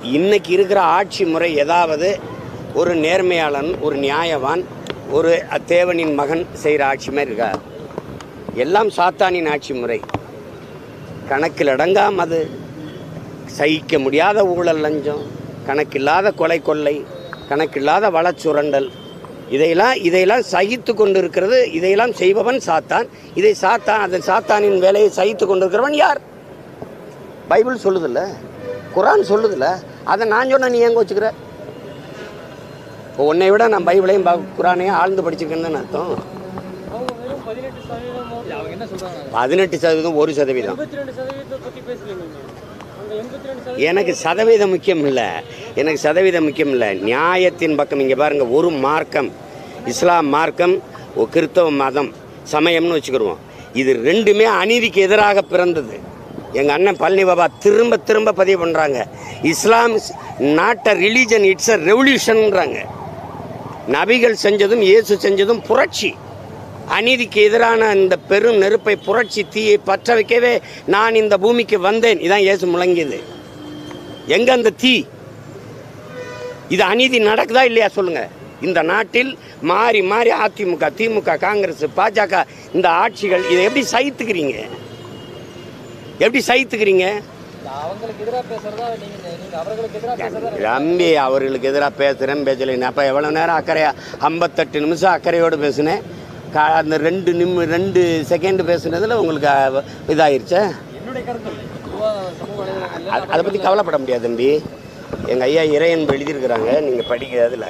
இன்னைக்கு இருக்கிற ஆட்சி முறை ஏதாவது ஒரு நேர்மையாளன் ஒரு நியாயவான் ஒரு தேவனின் மகன் செய்கிற ஆட்சி மாதிரி இருக்கா எல்லாம் சாத்தானின் ஆட்சி முறை கணக்கில் அடங்காம அது சகிக்க முடியாத ஊழல் லஞ்சம் கணக்கில்லாத கொலை கொள்ளை கணக்கில்லாத வளச்சுரண்டல் இதையெல்லாம் இதையெல்லாம் சகித்து கொண்டிருக்கிறது இதையெல்லாம் செய்பவன் சாத்தான் இதை சாத்தான் அந்த சாத்தானின் வேலையை சகித்து கொண்டிருக்கிறவன் யார் பைபிள் சொல்லுதில்ல குரான் சொல்லுதில்ல அதை நான் சொன்ன நீ எங்க வச்சுக்கிற இப்போ உன்னை விட நான் பைபிளையும் ப- குரானையும் ஆழ்ந்து படிச்சிருக்கேன்னு அர்த்தம் அவங்க வெறும் பதினெட்டு சதவீதம் அவங்க என்ன சொல்றாங்க பதினெட்டு சதவீதம் ஒரு சதவீதம் எண்பத்தி ரெண்டு சதவீதத்தை பத்தி பேசுறீங்க நீங்க. அந்த எண்பத்தி ரெண்டு சதவீதம் எனக்கு சதவீதம் முக்கியம் இல்லை எனக்கு சதவீதம் முக்கியம் இல்லை நியாயத்தின் பக்கம் இங்கே பாருங்க ஒரு மார்க்கம் இஸ்லாம் மார்க்கம் ஒரு கிறிஸ்தவ மதம் சமயம்னு வச்சுக்கிடுவோம் இது ரெண்டுமே அநீதிக்கு எதிராக பிறந்தது எங்கள் அண்ணன் பழனி பாபா திரும்ப திரும்ப பதிவு பண்ணுறாங்க Islam not a religion it's a ரெவல்யூஷன்ன்றாங்க நபிகள் செஞ்சதும் இயேசு செஞ்சதும் புரட்சி அநீதிக்கு எதிரான இந்த பெரும் நெருப்பை புரட்சி தீயை பற்ற வைக்கவே நான் இந்த பூமிக்கு வந்தேன் இதான் இயேசு முழங்கியது எங்க அந்த தீ இது அநீதி நடக்குதா இல்லையா சொல்லுங்க இந்த நாட்டில் மாறி மாறி அதிமுக திமுக காங்கிரஸ் பாஜக இந்த ஆட்சிகள் இதை எப்படி சகித்துக்கிறீங்க எப்படி சகித்துக்கிறீங்க அவங்களுக்கு எதிராக பேசுறதா நீங்க நீங்க அவர்களுக்கு எதிராக பேசுறதா ரம்பி அவர்களுக்கு எதிராக பேசுகிறேன் பேசலை அப்போ எவ்வளோ நேரம் அக்கறையா ஐம்பத்தெட்டு நிமிஷம் அக்கறையோடு பேசினேன் கா அந்த ரெண்டு நிமி ரெண்டு செகண்ட் பேசுனதில் உங்களுக்கு அஹ், இதாயிருச்சே என்னுடைய கருத்து இல்லை. பொதுவா சமூக வலைதளங்கள்ல அது- அதை பற்றி கவலைப்பட முடியாது தம்பி எங்கள் ஐயா இறையன்பு எழுதியிருக்கிறாங்க நீங்கள் படிக்கிறதுல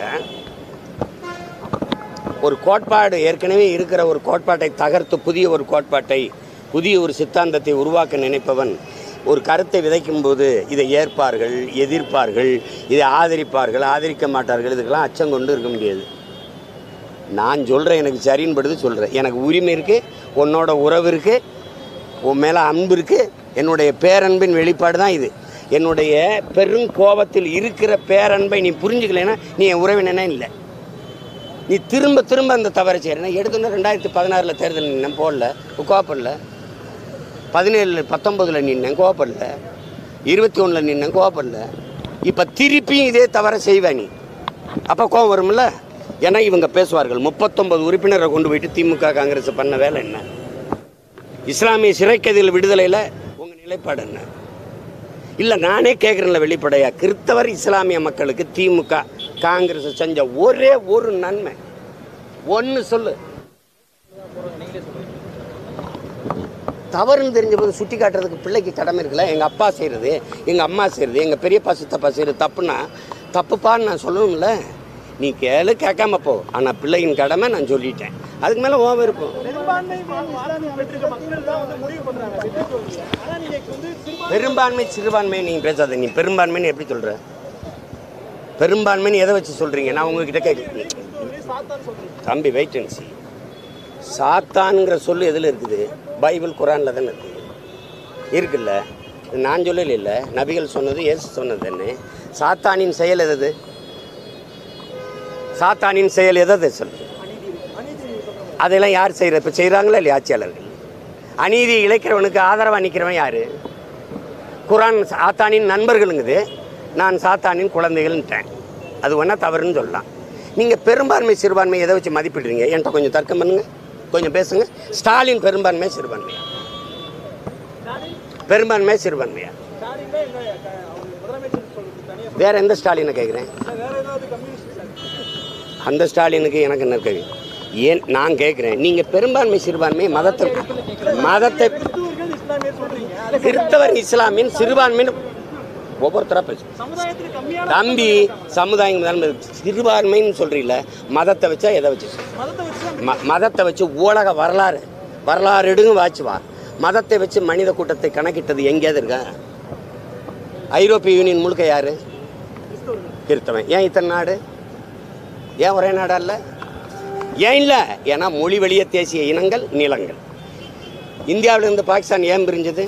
ஒரு கோட்பாடு ஏற்கனவே இருக்கிற ஒரு கோட்பாட்டை தகர்த்து புதிய ஒரு கோட்பாட்டை புதிய ஒரு சித்தாந்தத்தை உருவாக்க நினைப்பவன் ஒரு கருத்தை விதைக்கும் போது இதை ஏற்பார்கள் எதிர்ப்பார்கள் இதை ஆதரிப்பார்கள் ஆதரிக்க மாட்டார்கள் இதுக்கெல்லாம் அச்சம் கொண்டு இருக்க முடியாது நான் சொல்கிறேன் எனக்கு சரின்னு படுது சொல்கிறேன் எனக்கு உரிமை இருக்குது உன்னோட உறவு இருக்குது உன் மேலே அன்பு இருக்குது என்னுடைய பேரன்பின் வெளிப்பாடு தான் இது என்னுடைய பெரும் கோபத்தில் இருக்கிற பேரன்பை நீ புரிஞ்சுக்கலைன்னா நீ என் உறவினனே இல்லை நீ திரும்ப திரும்ப அந்த தவறை செய்கிறேன் எடுத்தோன்னே ரெண்டாயிரத்தி பதினாறில் தேர்தல் நின்னேன் போடல கோப்படல பதினேழு பத்தொம்பதில் நின்னேன் கோப்படல இருபத்தி ஒன்றில் நின்னேன் கோப்படல இப்போ திருப்பியும் இதே தவறை செய்வேன் நீ அப்போ கோவம் வரும்ல ஏன்னா இவங்க பேசுவார்கள் முப்பத்தொன்பது உறுப்பினரை கொண்டு போயிட்டு திமுக காங்கிரஸ் பண்ண வேலை என்ன இஸ்லாமிய சிறைக்கதில் விடுதலையில் உங்கள் நிலைப்பாடு என்ன இல்லை நானே கேட்குறேன்ல வெளிப்படையா கிறிஸ்தவர் இஸ்லாமிய மக்களுக்கு திமுக காங்கிரஸ் செஞ்ச ஒரே ஒரு நன்மை ஒன்று சொல்லு தவறுன்னு தெரிஞ்ச போது சுட்டி காட்டுறதுக்கு பிள்ளைக்கு கடமை இருக்குல்ல எங்கள் அப்பா செய்கிறது எங்கள் அம்மா செய்கிறது எங்கள் பெரியப்பா சித்தப்பா செய்கிறது தப்புனா தப்புப்பான்னு நான் சொல்லணும்ல நீ கேளு கேட்காம போ ஆனால் பிள்ளையின் கடமை நான் சொல்லிட்டேன் அதுக்கு மேலே ஓ விருப்பம் பெரும்பான்மை இஸ்லாமிய பெற்றிருக்க மக்கள் தான் வந்து முடிவு பண்றாங்க வெற்றி தோல்வி ஆனா நீங்க வந்து சிறுபான்மை பெரும்பான்மை சிறுபான்மை நீங்கள் பேசாத நீ பெரும்பான்மைன்னு எப்படி சொல்கிற பெரும்பான்மைன்னு எதை வச்சு சொல்கிறீங்க நான் உங்ககிட்ட கேட்க சாத்தான் சொல்றீங்க தம்பி வெயிட் அண்ட் see சாத்தான்ங்கிற சொல்லு எதில் இருக்குது பைபிள் குரானில் தானே இருக்குது இருக்குல்ல இது நான் சொல்லல இல்லை நபிகள் சொன்னது இயேசு சொன்னது என்ன சாத்தானின் செயல் எது சாத்தானின் செயல் எதை சொல்லு அதெல்லாம் யார் செய்கிற இப்போ செய்கிறாங்களா இல்லையா ஆட்சியாளர்கள் அநீதி இழைக்கிறவனுக்கு ஆதரவாக நிற்கிறவன் யார் குரான் சாத்தானின் நண்பர்களுங்குது நான் சாத்தானின் குழந்தைகள்ன்ட்டேன் அது ஒன்றா தவறுன்னு சொல்லலாம் நீங்கள் பெரும்பான்மை சிறுபான்மை எதை வச்சு மதிப்பிடுறீங்க என்கிட்ட கொஞ்சம் தர்க்கம் பண்ணுங்க கொஞ்சம் பேசுங்க ஸ்டாலின் பெரும்பான்மை சிறுபான்மையா பெரும்பான்மை சிறுபான்மையா ஸ்டாலின் தான் எங்க க- அவங்க முதலமைச்சர் சொல்றது தனியா வேற எந்த ஸ்டாலினை கேட்குறேன் சொல்ல- வேற ஏதாவது கம்யூனிஸ்ட் அந்த ஸ்டாலினுக்கு எனக்கு என்ன கேள்வி ஏன் நான் கேட்குறேன் நீங்கள் பெரும்பான்மை சிறுபான்மை மதத்தை மதத்தை கிறிஸ்துவர்கள் இஸ்லாமியர் சொல்றீங்க அது கிறிஸ்தவர் இஸ்லாமின் சிறுபான்மைன்னு ஒவ்வொருத்தராக பேசு சமுதாயத்தில் கம்மியான தம்பி சமுதாயம் தான் சிறுபான்மைன்னு சொல்றீல மதத்தை வச்சா எதை வச்சு சொல்ற? மதத்தை வச்சு ம மதத்தை வச்சு உலக வரலாறு வரலாறு எடுங்க வாச்சு வா மதத்தை வச்சு மனித கூட்டத்தை கணக்கிட்டது எங்கேயாவது இருக்கா ஐரோப்பிய யூனியன் முழுக்க யாரு கிறிஸ்தவன் ஏன் இத்தனை நாடு ஏன் ஒரே நாடா இல்லை ஏன் இல்லை ஏன்னா மொழி வழிய தேசிய இனங்கள் நிலங்கள் இந்தியாவிலேருந்து பாகிஸ்தான் ஏன் பிரிஞ்சது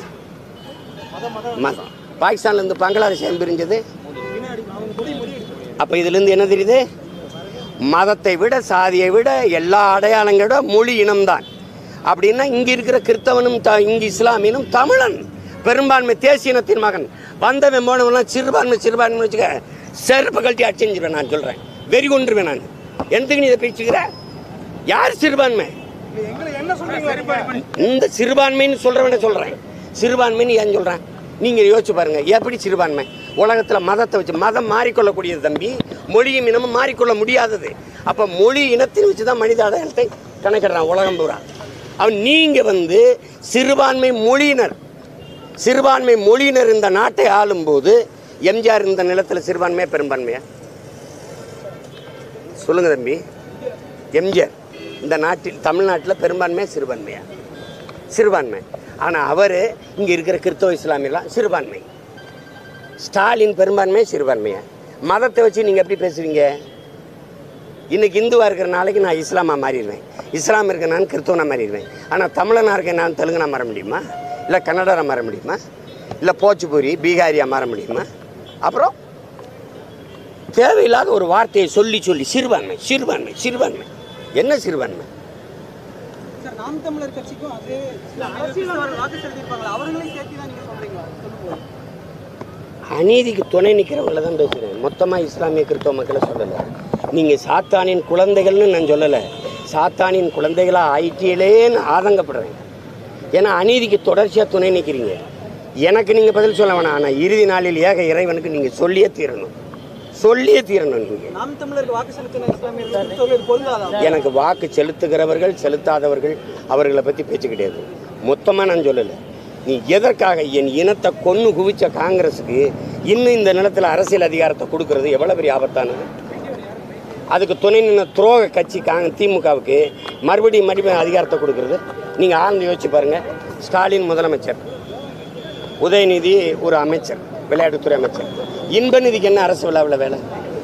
மதம் பாகிஸ்தான்லேருந்து பங்களாதேஷ் ஏன் பிரிஞ்சது பின்னாடி அவங்க முடி முடி எடுத்து அப்போ இதுலேருந்து என்ன தெரியுது மதத்தை விட சாதியை விட எல்லா அடையாளங்களோட மொழி இனம்தான் அப்படின்னா இங்கே இருக்கிற கிறிஸ்தவனும் த இங்கே இஸ்லாமியனும் தமிழன் பெரும்பான்மை தேசியனத்தின் மகன் வந்தவன் போனவெல்லாம் சிறுபான்மை சிறுபான்மை வச்சுக்க செருப்பு கழட்டி அடிச்சிருவேன் நான் சொல்கிறேன் வெறி கொண்டுருவேன் நான் எந்தக்கு நீ இதை பேச்சுக்கிற யார் சிறுபான்மை எங்களை என்ன சொல்றீங்க இந்த சிறுபான்மைன்னு சொல்கிறவன சொல்கிறேன் சிறுபான்மைன்னு ஏன் சொல்கிறேன் நீங்கள் யோசிச்சு பாருங்க எப்படி சிறுபான்மை உலகத்தில் மதத்தை வச்சு மதம் மாறிக்கொள்ளக்கூடியது தம்பி மொழியும் இனமும் மாறிக்கொள்ள முடியாதது அப்போ மொழி இனத்தின் வச்சு தான் மனித அடையாளத்தை கணக்கிடுறான் உலகம் பூரா அவன் நீங்கள் வந்து சிறுபான்மை மொழியினர் சிறுபான்மை மொழியினர் இந்த நாட்டை ஆளும்போது எம்ஜிஆர் இந்த நிலத்தில் சிறுபான்மையா பெரும்பான்மையா சொல்லுங்க தம்பி எம்ஜிஆர் இந்த நாட்டில் தமிழ்நாட்டில் பெரும்பான்மையா சிறுபான்மையா சிறுபான்மை ஆனால் அவர் இங்கே இருக்கிற கிறிஸ்தவ இஸ்லாமியெல்லாம் சிறுபான்மை ஸ்டாலின் பெரும்பான்மை சிறுபான்மையா மதத்தை வச்சு நீங்கள் எப்படி பேசுவீங்க இன்னைக்கு இந்துவாக இருக்கிற நாளைக்கு நான் இஸ்லாமாக மாறிடுவேன் இஸ்லாம் இருக்க நான் கிறிஸ்தவனாக மாறிடுவேன் ஆனால் தமிழனாக இருக்க நான் தெலுங்கனா மாற முடியுமா இல்லை கன்னடரா மாற முடியுமா இல்லை போச்சுபூரி பீகாரியா மாற முடியுமா அப்புறம் தேவையில்லாத ஒரு வார்த்தையை சொல்லி சொல்லி சிறுபான்மை சிறுபான்மை சிறுபான்மை என்ன சிறுபான்மை சார் நாம் தமிழர் கட்சிக்கும் அதே அரசியல் வாக்கு செலுத்திருப்பாங்களா அவர்களையும் சேர்த்து தான் நீங்க சொல்றீங்களா சொல்லுங்க அநீதிக்கு துணை நிற்கிறவங்கள தான் பேசுகிறேன் மொத்தமாக இஸ்லாமிய கிறிஸ்தவ மக்களை சொல்லலை நீங்கள் சாத்தானின் குழந்தைகள்னு நான் சொல்லலை சாத்தானின் குழந்தைகளாக ஆயிட்டீங்களேன்னு ஆதங்கப்படுறேன் ஏன்னா அநீதிக்கு தொடர்ச்சியாக துணை நிற்கிறீங்க எனக்கு நீங்கள் பதில் சொல்ல வேணாம் ஆனால் இறுதி நாளில் ஏக இறைவனுக்கு நீங்கள் சொல்லியே தீரணும் சொல்லியே தீரணும் நீங்கள் நாம் தமிழருக்கு வாக்கு செலுத்தின இஸ்லாமியர்கள் கிறிஸ்தவர்கள் பொருந்தாதான் எனக்கு வாக்கு செலுத்துகிறவர்கள் செலுத்தாதவர்கள் அவர்களை பற்றி பேச்சு கிடையாது மொத்தமாக நான் சொல்லலை நீ எதற்காக என் இனத்தை கொன்று குவிச்ச காங்கிரஸுக்கு இன்னும் இந்த நிலத்தில் அரசியல் அதிகாரத்தை கொடுக்கறது எவ்வளோ பெரிய ஆபத்தானது அதுக்கு துணை நின்ற துரோக கட்சி காங்க திமுகவுக்கு மறுபடியும் மறுபடியும் அதிகாரத்தை கொடுக்கறது நீங்கள் ஆழ்ந்து யோசிச்சு பாருங்கள் ஸ்டாலின் முதலமைச்சர் உதயநிதி ஒரு அமைச்சர் விளையாட்டுத்துறை அமைச்சர் இன்ப நிதிக்கு என்ன அரசு விழாவில் வேலை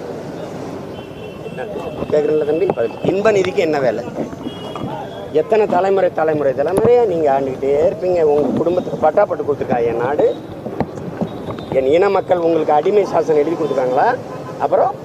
கேட்குறீங்களா தம்பி பதில் இன்ப நிதிக்கு என்ன வேலை எத்தனை தலைமுறை தலைமுறை தலைமுறையாக நீங்கள் ஆண்டுக்கிட்டே இருப்பீங்க உங்கள் குடும்பத்துக்கு பட்டாப்பட்டு கொடுத்துருக்கா என் நாடு என் இன மக்கள் உங்களுக்கு அடிமை சாசனம் எழுதி கொடுத்துருக்காங்களா அப்புறம்